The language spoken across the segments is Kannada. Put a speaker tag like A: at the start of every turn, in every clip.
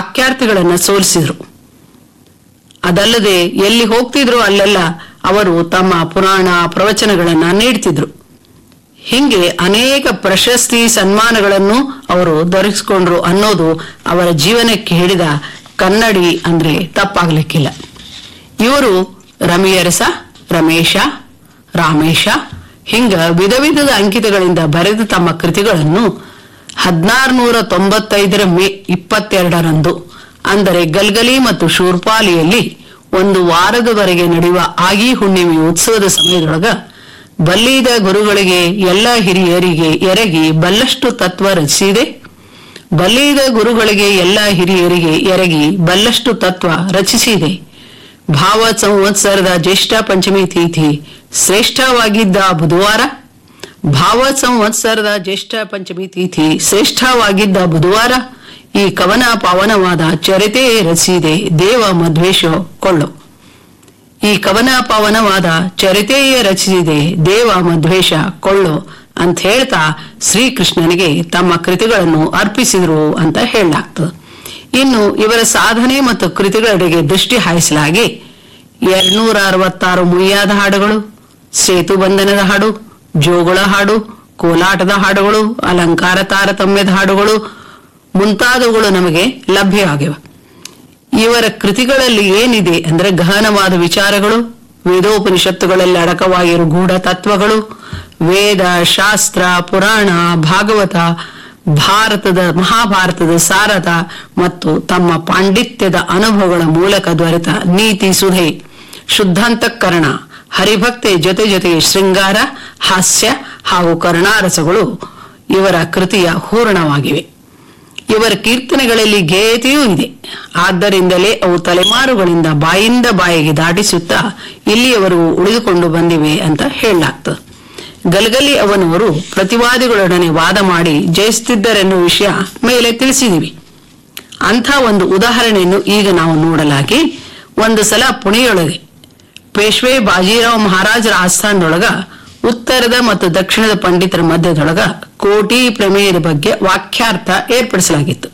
A: ವಾಕ್ಯಾರ್ಥಿಗಳನ್ನ ಸೋಲಿಸಿದ್ರು ಅದಲ್ಲದೆ ಎಲ್ಲಿ ಹೋಗ್ತಿದ್ರು ಅಲ್ಲೆಲ್ಲ ಅವರು ತಮ್ಮ ಪುರಾಣ ಪ್ರವಚನಗಳನ್ನ ನೀಡ್ತಿದ್ರು ಹಿಂಗೆ ಅನೇಕ ಪ್ರಶಸ್ತಿ ಸನ್ಮಾನಗಳನ್ನು ಅವರು ದೊರಕಿಸ್ಕೊಂಡ್ರು ಅನ್ನೋದು ಅವರ ಜೀವನಕ್ಕೆ ಹಿಡಿದ ಕನ್ನಡಿ ಅಂದ್ರೆ ತಪ್ಪಾಗ್ಲಿಕ್ಕಿಲ್ಲ ಇವರು ರಮಿಯರಸ ರಮೇಶ ರಾಮೇಶ ಹಿಂಗ ವಿಧ ವಿಧದ ಅಂಕಿತಗಳಿಂದ ಬರೆದ ತಮ್ಮ ಕೃತಿಗಳನ್ನು ಹದಿನಾರುನೂರ ತೊಂಬತ್ತೈದರ ಮೇ ಇಪ್ಪತ್ತೆರಡರಂದು ಅಂದರೆ ಗಲ್ಗಲಿ ಮತ್ತು ಶೂರ್ಪಾಲಿಯಲ್ಲಿ ಒಂದು ವಾರದವರೆಗೆ ನಡೆಯುವ ಆಗಿ ಹುಣ್ಣಿಮೆ ಉತ್ಸವದ ಸಮಯದೊಳಗ ಬಲ್ಲಿದ ಗುರುಗಳಿಗೆ ಎಲ್ಲ ಹಿರಿಯರಿಗೆ ಎರಗಿ ಬಲ್ಲಷ್ಟು ತತ್ವ ರಚಿಸಿದೆ ಬಲ್ಲಿದ ಗುರುಗಳಿಗೆ ಎಲ್ಲ ಹಿರಿಯರಿಗೆ ಎರಗಿ ಬಲ್ಲಷ್ಟು ತತ್ವ ರಚಿಸಿದೆ ಭಾವ ಸಂವತ್ಸರದ ಜ್ಯೇಷ್ಠ ಪಂಚಮಿ ತಿಥಿ ಶ್ರೇಷ್ಠವಾಗಿದ್ದ ಬುಧವಾರ ಭಾವ ಸಂವತ್ಸರದ ಜ್ಯೇಷ್ಠ ಪಂಚಮಿ ತಿಥಿ ಶ್ರೇಷ್ಠವಾಗಿದ್ದ ಬುಧವಾರ ಈ ಕವನ ಪಾವನವಾದ ಚರಿತೆ ರಚಿಸಿದೆ ದೇವ ಮಧ್ವೇಶ ಕೊಳ್ಳು ಈ ಕವನ ಪಾವನವಾದ ಚರಿತೆಯೇ ರಚಿಸಿದೆ ದೇವ ಮಧ್ವೇಷ ಕೊಳ್ಳು ಅಂತ ಹೇಳ್ತಾ ಶ್ರೀಕೃಷ್ಣನಿಗೆ ತಮ್ಮ ಕೃತಿಗಳನ್ನು ಅರ್ಪಿಸಿದರು ಅಂತ ಹೇಳಲಾಗ್ತದೆ ಇನ್ನು ಇವರ ಸಾಧನೆ ಮತ್ತು ಕೃತಿಗಳೆಡೆಗೆ ದೃಷ್ಟಿ ಹಾಯಿಸಲಾಗಿ ಎರಡ್ನೂರ ಅರವತ್ತಾರು ಮುಯ್ಯಾದ ಹಾಡುಗಳು ಸೇತು ಬಂಧನದ ಹಾಡು ಜೋಗುಳ ಹಾಡು ಕೋಲಾಟದ ಹಾಡುಗಳು ಅಲಂಕಾರ ತಾರತಮ್ಯದ ಹಾಡುಗಳು ಮುಂತಾದವುಗಳು ನಮಗೆ ಲಭ್ಯವಾಗಿವೆ ಇವರ ಕೃತಿಗಳಲ್ಲಿ ಏನಿದೆ ಅಂದ್ರೆ ಗಹನವಾದ ವಿಚಾರಗಳು ವೇದೋಪನಿಷತ್ತುಗಳಲ್ಲಿ ಅಡಕವಾಗಿರುವ ಗೂಢ ತತ್ವಗಳು ವೇದ ಶಾಸ್ತ್ರ ಪುರಾಣ ಭಾಗವತ ಭಾರತದ ಮಹಾಭಾರತದ ಸಾರದ ಮತ್ತು ತಮ್ಮ ಪಾಂಡಿತ್ಯದ ಅನುಭವಗಳ ಮೂಲಕ ದೊರೆತ ನೀತಿ ಸುಧೆ ಶುದ್ಧಾಂತಕರಣ ಹರಿಭಕ್ತಿ ಜೊತೆ ಜೊತೆಗೆ ಶೃಂಗಾರ ಹಾಸ್ಯ ಹಾಗೂ ಕರುಣಾರಸಗಳು ಇವರ ಕೃತಿಯ ಹೂರಣವಾಗಿವೆ ಇವರ ಕೀರ್ತನೆಗಳಲ್ಲಿ ಗೇಯತೆಯೂ ಇದೆ ಆದ್ದರಿಂದಲೇ ಅವು ತಲೆಮಾರುಗಳಿಂದ ಬಾಯಿಂದ ಬಾಯಿಗೆ ದಾಟಿಸುತ್ತಾ ಇಲ್ಲಿಯವರೆಗೂ ಉಳಿದುಕೊಂಡು ಬಂದಿವೆ ಅಂತ ಹೇಳಲಾಗ್ತದೆ ಗಲ್ಗಲಿ ಅವನವರು ಪ್ರತಿವಾದಿಗಳೊಡನೆ ವಾದ ಮಾಡಿ ಜಯಿಸುತ್ತಿದ್ದರೆನ್ನುವ ವಿಷಯ ಮೇಲೆ ತಿಳಿಸಿದಿವಿ ಅಂಥ ಒಂದು ಉದಾಹರಣೆಯನ್ನು ಈಗ ನಾವು ನೋಡಲಾಗಿ ಒಂದು ಸಲ ಪುಣೆಯೊಳಗೆ ಪೇಶ್ವೆ ಬಾಜಿರಾವ್ ಮಹಾರಾಜರ ಆಸ್ಥಾನದೊಳಗ ಉತ್ತರದ ಮತ್ತು ದಕ್ಷಿಣದ ಪಂಡಿತರ ಮಧ್ಯದೊಳಗ ಕೋಟಿ ಪ್ರಮೇಯದ ಬಗ್ಗೆ ವಾಕ್ಯಾರ್ಥ ಏರ್ಪಡಿಸಲಾಗಿತ್ತು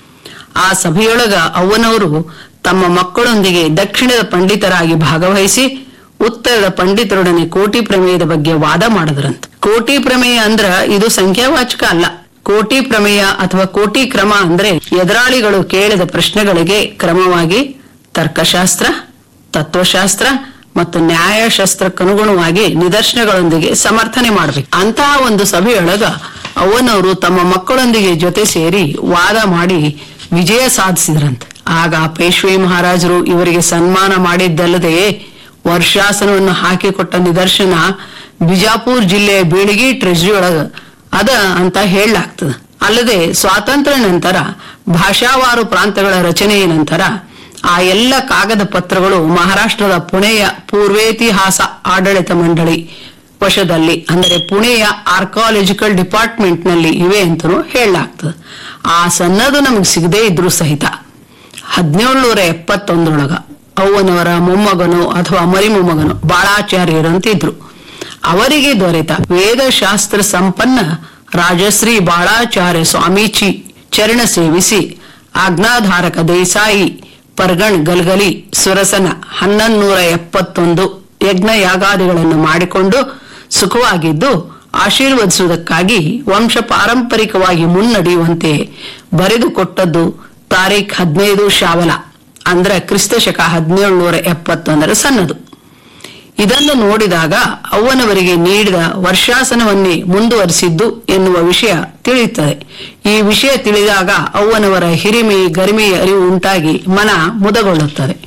A: ಆ ಸಭೆಯೊಳಗ ಅವನವರು ತಮ್ಮ ಮಕ್ಕಳೊಂದಿಗೆ ದಕ್ಷಿಣದ ಪಂಡಿತರಾಗಿ ಭಾಗವಹಿಸಿ ಉತ್ತರದ ಪಂಡಿತರೊಡನೆ ಕೋಟಿ ಪ್ರಮೇಯದ ಬಗ್ಗೆ ವಾದ ಮಾಡಿದ್ರಂತ ಕೋಟಿ ಪ್ರಮೇಯ ಅಂದ್ರ ಇದು ಸಂಖ್ಯಾವಾಚಕ ಅಲ್ಲ ಕೋಟಿ ಪ್ರಮೇಯ ಅಥವಾ ಕೋಟಿ ಕ್ರಮ ಅಂದ್ರೆ ಎದುರಾಳಿಗಳು ಕೇಳಿದ ಪ್ರಶ್ನೆಗಳಿಗೆ ಕ್ರಮವಾಗಿ ತರ್ಕಶಾಸ್ತ್ರ ತತ್ವಶಾಸ್ತ್ರ ಮತ್ತು ನ್ಯಾಯಶಾಸ್ತ್ರಕ್ಕನುಗುಣವಾಗಿ ನಿದರ್ಶನಗಳೊಂದಿಗೆ ಸಮರ್ಥನೆ ಮಾಡಬೇಕು ಅಂತಹ ಒಂದು ಸಭೆಯೊಳಗ ಅವನವರು ತಮ್ಮ ಮಕ್ಕಳೊಂದಿಗೆ ಜೊತೆ ಸೇರಿ ವಾದ ಮಾಡಿ ವಿಜಯ ಸಾಧಿಸಿದ್ರಂತೆ ಆಗ ಪೇಶ್ವೆ ಮಹಾರಾಜರು ಇವರಿಗೆ ಸನ್ಮಾನ ಮಾಡಿದ್ದಲ್ಲದೆ ವರ್ಷಾಸನವನ್ನು ಹಾಕಿಕೊಟ್ಟ ನಿದರ್ಶನ ಬಿಜಾಪುರ್ ಜಿಲ್ಲೆಯ ಬೀಳಗಿ ಟ್ರೆಜರಿ ಒಳಗ ಅದ ಅಂತ ಹೇಳಲಾಗ್ತದ ಅಲ್ಲದೆ ಸ್ವಾತಂತ್ರ್ಯ ನಂತರ ಭಾಷಾವಾರು ಪ್ರಾಂತಗಳ ರಚನೆಯ ನಂತರ ಆ ಎಲ್ಲ ಕಾಗದ ಪತ್ರಗಳು ಮಹಾರಾಷ್ಟ್ರದ ಪುಣೆಯ ಪೂರ್ವೇತಿಹಾಸ ಆಡಳಿತ ಮಂಡಳಿ ವಶದಲ್ಲಿ ಅಂದರೆ ಪುಣೆಯ ಆರ್ಕಾಲಜಿಕಲ್ ಡಿಪಾರ್ಟ್ಮೆಂಟ್ ನಲ್ಲಿ ಇವೆ ಅಂತಲೂ ಹೇಳಲಾಗ್ತದೆ ಆ ಸನ್ನದು ನಮಗೆ ಸಿಗದೇ ಇದ್ರೂ ಸಹಿತ ಹದಿನೇಳುನೂರ ಎಪ್ಪತ್ತೊಂದರೊಳಗ ಅವ್ವನವರ ಮೊಮ್ಮಗನು ಅಥವಾ ಮರಿಮೊಮ್ಮಗನು ಬಾಳಾಚಾರ್ಯರು ಅಂತಿದ್ರು ಅವರಿಗೆ ದೊರೆತ ವೇದಶಾಸ್ತ್ರ ಸಂಪನ್ನ ರಾಜಶ್ರೀ ಬಾಳಾಚಾರ್ಯ ಸ್ವಾಮೀಚಿ ಚರಣ ಸೇವಿಸಿ ಆಜ್ಞಾಧಾರಕ ದೇಸಾಯಿ ಪರ್ಗಣ್ ಗಲ್ಗಲಿ ಸುರಸನ ಹನ್ನೊಂದೂರ ಎಪ್ಪತ್ತೊಂದು ಯಜ್ಞ ಯಾಗಾದಿಗಳನ್ನು ಮಾಡಿಕೊಂಡು ಸುಖವಾಗಿದ್ದು ಆಶೀರ್ವದಿಸುವುದಕ್ಕಾಗಿ ವಂಶ ಪಾರಂಪರಿಕವಾಗಿ ಮುನ್ನಡೆಯುವಂತೆ ಬರೆದುಕೊಟ್ಟದ್ದು ತಾರೀಖ್ ಹದಿನೈದು ಶಾವಲ ಅಂದ್ರೆ ಕ್ರಿಸ್ತ ಶಕ ಹದಿನೇಳುನೂರ ಎಪ್ಪತ್ತೊಂದರ ಸನ್ನದು ಇದನ್ನು ನೋಡಿದಾಗ ಅವ್ವನವರಿಗೆ ನೀಡಿದ ವರ್ಷಾಸನವನ್ನೇ ಮುಂದುವರಿಸಿದ್ದು ಎನ್ನುವ ವಿಷಯ ತಿಳಿಯುತ್ತದೆ ಈ ವಿಷಯ ತಿಳಿದಾಗ ಅವ್ವನವರ ಹಿರಿಮೆ ಗರಿಮೆಯ ಅರಿವು ಉಂಟಾಗಿ ಮನ ಮುದಗೊಳ್ಳುತ್ತದೆ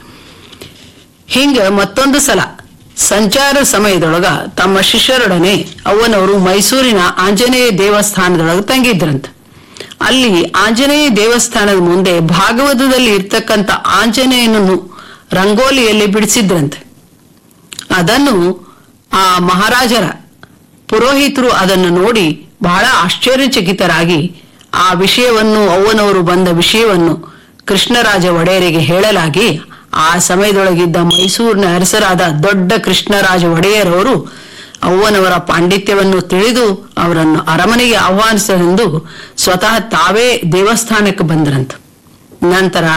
A: ಹಿಂಗ ಮತ್ತೊಂದು ಸಲ ಸಂಚಾರ ಸಮಯದೊಳಗ ತಮ್ಮ ಶಿಷ್ಯರೊಡನೆ ಅವ್ವನವರು ಮೈಸೂರಿನ ಆಂಜನೇಯ ದೇವಸ್ಥಾನದೊಳಗೆ ತಂಗಿದ್ರಂತ ಅಲ್ಲಿ ಆಂಜನೇಯ ದೇವಸ್ಥಾನದ ಮುಂದೆ ಭಾಗವತದಲ್ಲಿ ಇರ್ತಕ್ಕಂಥ ಆಂಜನೇಯನನ್ನು ರಂಗೋಲಿಯಲ್ಲಿ ಬಿಡಿಸಿದ್ರಂತೆ ಅದನ್ನು ಆ ಮಹಾರಾಜರ ಪುರೋಹಿತರು ಅದನ್ನು ನೋಡಿ ಬಹಳ ಆಶ್ಚರ್ಯಚಕಿತರಾಗಿ ಆ ವಿಷಯವನ್ನು ಅವ್ವನವರು ಬಂದ ವಿಷಯವನ್ನು ಕೃಷ್ಣರಾಜ ಒಡೆಯರಿಗೆ ಹೇಳಲಾಗಿ ಆ ಸಮಯದೊಳಗಿದ್ದ ಮೈಸೂರಿನ ಅರಸರಾದ ದೊಡ್ಡ ಕೃಷ್ಣರಾಜ ಒಡೆಯರವರು ಅವ್ವನವರ ಪಾಂಡಿತ್ಯವನ್ನು ತಿಳಿದು ಅವರನ್ನು ಅರಮನೆಗೆ ಆಹ್ವಾನಿಸಲೆಂದು ಸ್ವತಃ ತಾವೇ ದೇವಸ್ಥಾನಕ್ಕೆ ಬಂದರಂತ ನಂತರ